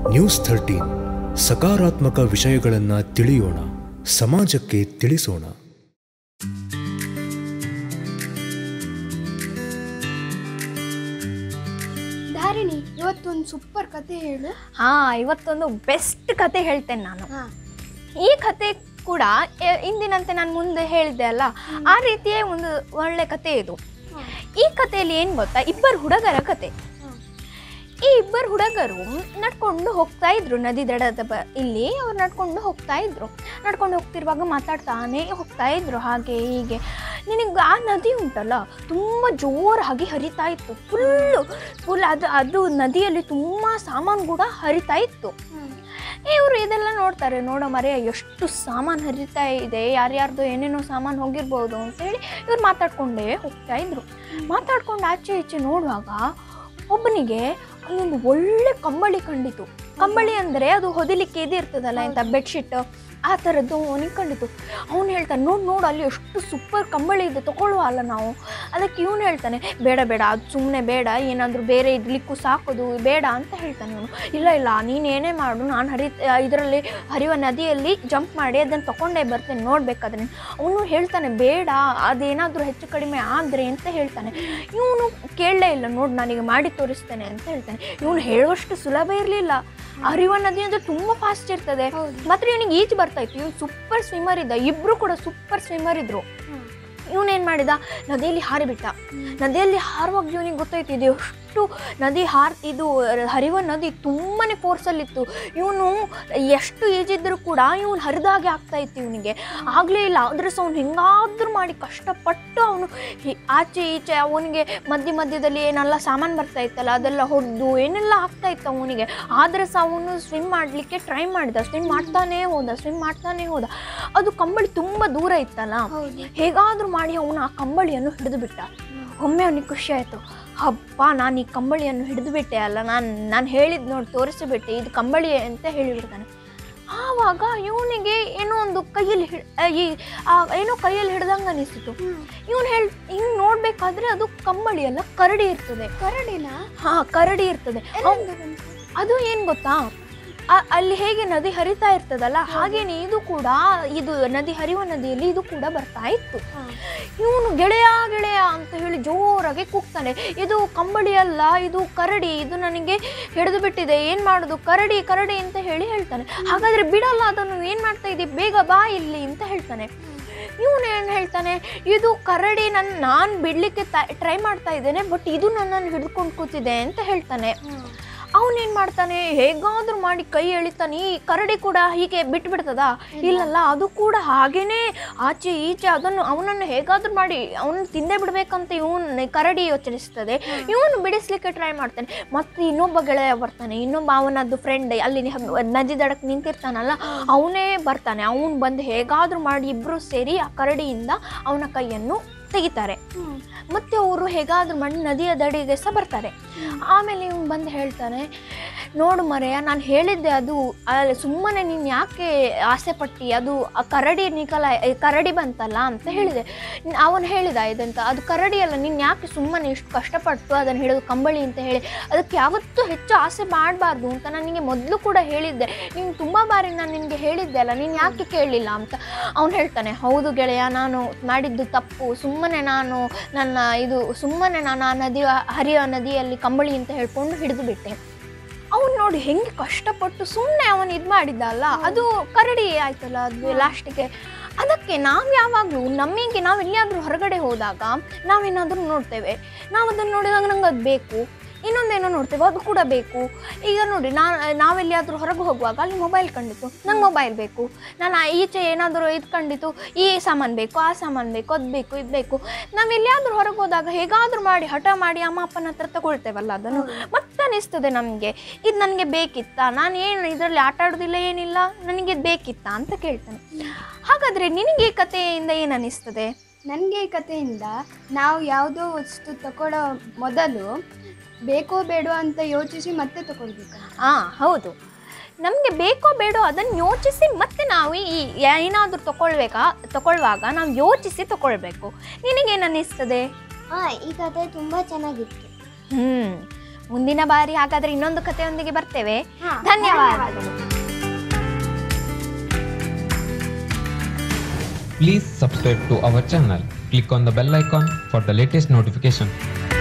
News thirteen ಸಕಾರಾತ್ಮಕ ವಿಷಯಗಳನ್ನು ತಿಳಿಯೋಣ ಸಮಾಜಕ್ಕೆ ತಿಳಿಸೋಣ ಧಾರಿಣಿ ಇವತ್ತೊಂದು ಸೂಪರ್ ಕತೆ ಹೇಳು ಹಾ ಇವತ್ತೊಂದು ಬೆಸ್ಟ್ ಕತೆ ಹೇಳ್ತೇನೆ ನಾನು ಹಾ ಈ ಕತೆ ಕೂಡ ಎ- ಇಂದಿನಂತೆ ನಾನು ಮುಂದೆ ಹೇಳಿದ್ದೆ ಅಲ್ಲ ಆ ರೀತಿಯೇ ಒಂದು ಒಳ್ಳೆ ಕತೆ ಇದು ಈ ಕಥೆಯಲ್ಲಿ ಏನು ಗೊತ್ತಾ ಇಬ್ಬರು ಹುಡುಗರ ಕತೆ ಈ ಇಬ್ಬರು ಹುಡುಗರು ನಡ್ಕೊಂಡು ಹೋಗ್ತಾ ಇದ್ರು ನದಿ ದಡದ ಬ ಇಲ್ಲಿ ಅವ್ರು ನಡ್ಕೊಂಡು ಹೋಗ್ತಾ ಇದ್ರು ನಡ್ಕೊಂಡು ಹೋಗ್ತಿರುವಾಗ ಮಾತಾಡ್ತಾನೆ ಹೋಗ್ತಾ ಇದ್ರು ಹಾಗೆ ಹೀಗೆ ನಿನಗೆ ಆ ನದಿ ಉಂಟಲ್ಲ ತುಂಬ ಜೋರಾಗಿ ಹರಿತಾ ಇತ್ತು ಫುಲ್ಲು ಫುಲ್ ಅದು ಅದು ನದಿಯಲ್ಲಿ ತುಂಬ ಸಾಮಾನು ಕೂಡ ಹರಿತಾ ಇತ್ತು ಇವರು ಇದೆಲ್ಲ ನೋಡ್ತಾರೆ ನೋಡೋ ಮರೆ ಎಷ್ಟು ಸಾಮಾನು ಹರಿತಾ ಇದೆ ಯಾರ್ಯಾರ್ದು ಏನೇನೋ ಸಾಮಾನು ಹೋಗಿರ್ಬೋದು ಅಂತೇಳಿ ಇವ್ರು ಮಾತಾಡ್ಕೊಂಡೇ ಹೋಗ್ತಾ ಇದ್ರು ಮಾತಾಡ್ಕೊಂಡು ಆಚೆ ಈಚೆ ನೋಡುವಾಗ ಒಬ್ಬನಿಗೆ ಅಲ್ಲೊಂದು ಒಳ್ಳೆ ಕಂಬಳಿ ಕಂಡಿತು ಕಂಬಳಿ ಅಂದರೆ ಅದು ಹೊದಿಲಿಕ್ಕೆ ಇದು ಇರ್ತದಲ್ಲ ಇಂಥ ಬೆಡ್ಶೀಟ್ ಆ ಥರದ್ದು ಅವನಿಗೆ ಕಂಡಿತು ಅವ್ನು ಹೇಳ್ತಾನೆ ನೋಡು ನೋಡು ಅಲ್ಲಿ ಎಷ್ಟು ಸೂಪರ್ ಕಂಬಳಿ ಇದೆ ತಗೊಳ್ಳುವ ಅಲ್ಲ ನಾವು ಅದಕ್ಕೆ ಇವನು ಹೇಳ್ತಾನೆ ಬೇಡ ಬೇಡ ಅದು ಸುಮ್ಮನೆ ಬೇಡ ಏನಾದರೂ ಬೇರೆ ಇಡ್ಲಿಕ್ಕೂ ಸಾಕೋದು ಬೇಡ ಅಂತ ಹೇಳ್ತಾನೆ ಅವನು ಇಲ್ಲ ಇಲ್ಲ ನೀನು ಏನೇ ಮಾಡು ನಾನು ಹರಿ ಇದರಲ್ಲಿ ಹರಿಯುವ ನದಿಯಲ್ಲಿ ಜಂಪ್ ಮಾಡಿ ಅದನ್ನು ತಗೊಂಡೇ ಬರ್ತೇನೆ ನೋಡ್ಬೇಕಾದ್ರೆ ಅವನು ಹೇಳ್ತಾನೆ ಬೇಡ ಅದೇನಾದರೂ ಹೆಚ್ಚು ಕಡಿಮೆ ಆದರೆ ಅಂತ ಹೇಳ್ತಾನೆ ಇವನು ಕೇಳಲೇ ಇಲ್ಲ ನೋಡಿ ನಾನೀಗ ಮಾಡಿ ತೋರಿಸ್ತೇನೆ ಅಂತ ಹೇಳ್ತಾನೆ ಇವನು ಹೇಳುವಷ್ಟು ಸುಲಭ ಇರಲಿಲ್ಲ ಹರಿಯುವ ನದಿ ಅಂದರೆ ತುಂಬ ಫಾಸ್ಟ್ ಇರ್ತದೆ ಮಾತ್ರ ಇವನಿಗೆ ಈಜು ಬರ್ತಾ ಇತ್ತು ಇವನು ಸೂಪರ್ ಸ್ವಿಮ್ಮರ್ ಇದ್ದ ಇಬ್ಬರು ಕೂಡ ಸೂಪರ್ ಸ್ವಿಮ್ಮರ್ ಇದ್ರು ಇವನೇನು ಮಾಡಿದ ನದಿಯಲ್ಲಿ ಹಾರಿಬಿಟ್ಟ ನದಿಯಲ್ಲಿ ಹಾರುವಾಗ ಇವನಿಗೆ ಗೊತ್ತಾಯ್ತು ಇದು ಎಷ್ಟು ನದಿ ಹಾರ್ ಇದು ಹರಿಯುವ ನದಿ ತುಂಬಾ ಫೋರ್ಸಲ್ಲಿತ್ತು ಇವನು ಎಷ್ಟು ಈಜಿದ್ರು ಕೂಡ ಇವನು ಹರಿದಾಗೆ ಆಗ್ತಾ ಇತ್ತು ಇವನಿಗೆ ಆಗಲೇ ಇಲ್ಲ ಆದರೆ ಸಹ ಅವ್ನು ಹೆಂಗಾದ್ರೂ ಮಾಡಿ ಕಷ್ಟಪಟ್ಟು ಅವನು ಆಚೆ ಈಚೆ ಅವನಿಗೆ ಮಧ್ಯ ಮಧ್ಯದಲ್ಲಿ ಏನೆಲ್ಲ ಸಾಮಾನು ಬರ್ತಾ ಇತ್ತಲ್ಲ ಅದೆಲ್ಲ ಹೊಡೆದು ಏನೆಲ್ಲ ಆಗ್ತಾ ಇತ್ತು ಅವನಿಗೆ ಆದರೆ ಸಹ ಅವನು ಸ್ವಿಮ್ ಮಾಡಲಿಕ್ಕೆ ಟ್ರೈ ಮಾಡಿದ ಸ್ವಿಮ್ ಮಾಡ್ತಾನೇ ಹೋದ ಸ್ವಿಮ್ ಮಾಡ್ತಾನೇ ಹೋದ ಅದು ಕಂಬಳಿ ತುಂಬ ದೂರ ಇತ್ತಲ್ಲ ಹೇಗಾದರೂ ಮಾಡಿ ಅವನು ಆ ಕಂಬಳಿಯನ್ನು ಹಿಡಿದು ಬಿಟ್ಟ ಒಮ್ಮೆ ಅವನಿಗೆ ಖುಷಿ ಆಯಿತು ಹಬ್ಬ ನಾನು ಈ ಕಂಬಳಿಯನ್ನು ಹಿಡಿದು ಬಿಟ್ಟೆ ಅಲ್ಲ ನಾನು ನಾನು ಹೇಳಿದ್ ನೋಡಿ ತೋರಿಸಿಬಿಟ್ಟೆ ಇದು ಕಂಬಳಿ ಅಂತ ಹೇಳಿಬಿಡ್ತಾನೆ ಆವಾಗ ಇವನಿಗೆ ಏನೋ ಒಂದು ಕೈಯಲ್ಲಿ ಹಿಡ್ ಆ, ಈ ಆ ಏನೋ ಕೈಯಲ್ಲಿ ಹಿಡ್ದಂಗೆ ಅನಿಸ್ತಿತ್ತು ಇವನು ಹೇಳಿ ಹಿಂಗೆ ನೋಡಬೇಕಾದ್ರೆ ಅದು ಕಂಬಳಿ ಅಲ್ಲ ಕರಡಿ ಇರ್ತದೆ ಕರಡಿನ ಹಾ ಕರಡಿ ಇರ್ತದೆ ಅವ್- ಅದು ಏನು ಗೊತ್ತಾ ಆ- ಅಲ್ಲಿ ಹೇಗೆ ನದಿ ಹರಿತಾ ಇರ್ತದಲ್ಲ ಹಾಗೇನೆ ಇದು ಕೂಡ ಇದು ನದಿ ಹರಿಯುವ ನದಿಯಲ್ಲಿ ಇದು ಕೂಡ ಬರ್ತಾ ಇತ್ತು ಇವನು ಗೆಳೆಯ ಗೆಳೆಯ ಅಂತ ಹೇಳಿ ಜೋರಾಗಿ ಕೂಗ್ತಾನೆ ಇದು ಕಂಬಳಿ ಅಲ್ಲ ಇದು ಕರಡಿ ಇದು ನನಗೆ ಹಿಡಿದು ಬಿಟ್ಟಿದೆ ಏನು ಮಾಡೋದು ಕರಡಿ ಕರಡಿ ಅಂತ ಹೇಳಿ ಹೇಳ್ತಾನೆ ಹಾಗಾದ್ರೆ ಬಿಡಲ್ಲ ಅದನ್ನು ಏನು ಮಾಡ್ತಾ ಇದ್ದೆ ಬೇಗ ಬಾ ಇಲ್ಲಿ ಅಂತ ಹೇಳ್ತಾನೆ ಇವನು ಏನು ಹೇಳ್ತಾನೆ ಇದು ಕರಡಿ ನನ್ನ ನಾನು ಬಿಡಲಿಕ್ಕೆ ಟ್ರೈ ಮಾಡ್ತಾ ಇದ್ದೇನೆ ಬಟ್ ಇದು ನನ್ನನ್ನು ಹಿಡ್ಕೊಂಡು ಕೂತಿದೆ ಅಂತ ಹೇಳ್ತಾನೆ ಅವನೇನು ಮಾಡ್ತಾನೆ ಹೇಗಾದ್ರೂ ಮಾಡಿ ಕೈ ಎಳಿತಾನೆ ಈ ಕರಡಿ ಕೂಡ ಹೀಗೆ ಬಿಟ್ಬಿಡ್ತದ ಇಲ್ಲಲ್ಲ ಅದು ಕೂಡ ಹಾಗೇನೆ ಆಚೆ ಈಚೆ ಅದನ್ನು ಅವನನ್ನು ಹೇಗಾದ್ರೂ ಮಾಡಿ ಅವನು ತಿಂದೇ ಬಿಡ್ಬೇಕಂತ ಇವನು ಕರಡಿ ಯೋಚನಿಸ್ತದೆ ಇವನು ಬಿಡಿಸ್ಲಿಕ್ಕೆ ಟ್ರೈ ಮಾಡ್ತಾನೆ ಮತ್ತೆ ಇನ್ನೊಬ್ಬ ಗೆಳೆಯ ಬರ್ತಾನೆ ಇನ್ನೊಬ್ಬ ಅವನದ್ದು ಫ್ರೆಂಡ್ ಅಲ್ಲಿ ಹ- ನದಿ ದಡಕ್ಕೆ ನಿಂತಿರ್ತಾನಲ್ಲ ಅವನೇ ಬರ್ತಾನೆ ಅವನು ಬಂದು ಹೇಗಾದ್ರೂ ಮಾಡಿ ಇಬ್ಬರು ಸೇರಿ ಆ ಕರಡಿಯಿಂದ ಅವನ ಕೈಯನ್ನು ತೆಗಿತಾರೆ ಮತ್ತೆ ಅವರು ಹೇಗಾದ್ರೂ ಮಾಡಿ ನದಿಯ ದಡಿಗೆ ಸಹ ಬರ್ತಾರೆ ಆಮೇಲೆ ಇವ್ನು ಬಂದು ಹೇಳ್ತಾನೆ ನೋಡು ಮರೆಯ ನಾನು ಹೇಳಿದ್ದೆ ಅದು ಸುಮ್ಮನೆ ನೀನು ಯಾಕೆ ಆಸೆ ಪಟ್ಟಿ ಅದು ಆ ಕರಡಿ ನಿಕಲ ಏ, ಕರಡಿ ಬಂತಲ್ಲ ಅಂತ ಹೇಳಿದೆ ಅವನು ಹೇಳಿದ ಇದಂತ ಅದು ಕರಡಿ ಅಲ್ಲ ನೀನು ಯಾಕೆ ಸುಮ್ಮನೆ ಇಷ್ಟು ಕಷ್ಟಪಟ್ಟು ಅದನ್ನು ಹೇಳೋದು ಕಂಬಳಿ ಅಂತ ಹೇಳಿ ಅದಕ್ಕೆ ಯಾವತ್ತೂ ಹೆಚ್ಚು ಆಸೆ ಮಾಡಬಾರ್ದು ಅಂತ ನಾನು ನಿನಗೆ ಮೊದಲು ಕೂಡ ಹೇಳಿದ್ದೆ ನೀನು ತುಂಬ ಬಾರಿ ನಾನು ನಿನಗೆ ಹೇಳಿದ್ದೆ ಅಲ್ಲ ನೀನು ಯಾಕೆ ಕೇಳಲಿಲ್ಲ ಅಂತ ಅವನು ಹೇಳ್ತಾನೆ ಹೌದು ಗೆಳೆಯ ನಾನು ಮಾಡಿದ್ದು ತಪ್ಪು ಸುಮ್ಮನೆ ನಾನು ನನ್ನ ಇದು ಸುಮ್ಮನೆ ನಾನು ಆ ನದಿ ಹರಿಯುವ ನದಿಯಲ್ಲಿ ಕಂಬಳಿ ಅಂತ ಹೇಳ್ಕೊಂಡು ಹಿಡಿದು ಬಿಟ್ಟೆ ಅವನು ನೋಡಿ ಹೆಂಗೆ ಕಷ್ಟಪಟ್ಟು ಸುಮ್ಮನೆ ಅವನು ಇದು ಮಾಡಿದ್ದ ಅಲ್ಲ ಅದು ಕರಡಿ ಆಯ್ತಲ್ಲ ಅದು ಲಾಸ್ಟಿಗೆ ಅದಕ್ಕೆ ನಾವು ಯಾವಾಗಲೂ ನಮಗೆ ನಾವು ಎಲ್ಲಿಯಾದರೂ ಹೊರಗಡೆ ಹೋದಾಗ ನಾವೇನಾದರೂ ನೋಡ್ತೇವೆ ನಾವು ಅದನ್ನು ನೋಡಿದಾಗ ನಂಗೆ ಅದು ಬೇಕು ಇನ್ನೊಂದೇನೋ ನೋಡ್ತೇವೆ ಅದು ಕೂಡ ಬೇಕು ಈಗ ನೋಡಿ ನಾ ನಾವೆಲ್ಲಿಯಾದರೂ ಹೊರಗೆ ಹೋಗುವಾಗ ಅಲ್ಲಿ ಮೊಬೈಲ್ ಕಂಡಿತು ನಂಗೆ ಮೊಬೈಲ್ ಬೇಕು ನಾನು ಆ ಈಚೆ ಏನಾದರೂ ಇದು ಕಂಡಿತು ಈ ಸಾಮಾನು ಬೇಕು ಆ ಸಾಮಾನು ಬೇಕು ಅದು ಬೇಕು ಇದು ಬೇಕು ನಾವು ಎಲ್ಲಿಯಾದರೂ ಹೊರಗೆ ಹೋದಾಗ ಹೇಗಾದರೂ ಮಾಡಿ ಹಠ ಮಾಡಿ ಅಮ್ಮ ಅಪ್ಪನ ಹತ್ರ ತಗೊಳ್ತೇವಲ್ಲ ಅದನ್ನು ಮತ್ತೆ ಅನಿಸ್ತದೆ ನಮಗೆ ಇದು ನನಗೆ ಬೇಕಿತ್ತಾ ನಾನು ಏನು ಇದರಲ್ಲಿ ಆಟ ಆಡೋದಿಲ್ಲ ಏನಿಲ್ಲ ನನಗೆ ಇದು ಬೇಕಿತ್ತಾ ಅಂತ ಕೇಳ್ತಾನೆ ಹಾಗಾದರೆ ನಿನಗೆ ಈ ಕಥೆಯಿಂದ ಏನು ಅನಿಸ್ತದೆ ನನಗೆ ಈ ಕಥೆಯಿಂದ ನಾವು ಯಾವುದೋ ವಸ್ತು ತಗೊಳ್ಳೋ ಮೊದಲು ಬೇಕೋ ಬೇಡೋ ಅಂತ ಯೋಚಿಸಿ ಮತ್ತೆ ತಗೊಳ್ಬೇಕು ಹಾಂ ಹೌದು ನಮಗೆ ಬೇಕೋ ಬೇಡೋ ಅದನ್ನು ಯೋಚಿಸಿ ಮತ್ತೆ ನಾವು ಈ ಏನಾದರೂ ತಗೊಳ್ಬೇಕಾ ತಗೊಳ್ಳುವಾಗ ನಾವು ಯೋಚಿಸಿ ತಗೊಳ್ಬೇಕು ನಿನಗೇನು ಅನ್ನಿಸ್ತದೆ ಹಾ ಈ ಕತೆ ತುಂಬಾ ಚೆನ್ನಾಗಿತ್ತು ಹ್ಞೂ ಮುಂದಿನ ಬಾರಿ ಹಾಗಾದ್ರೆ ಇನ್ನೊಂದು ಕಥೆಯೊಂದಿಗೆ ಬರ್ತೇವೆ ಹಾ, ಧನ್ಯವಾದಗಳು Please subscribe to our channel. Click on the bell icon for the latest notification.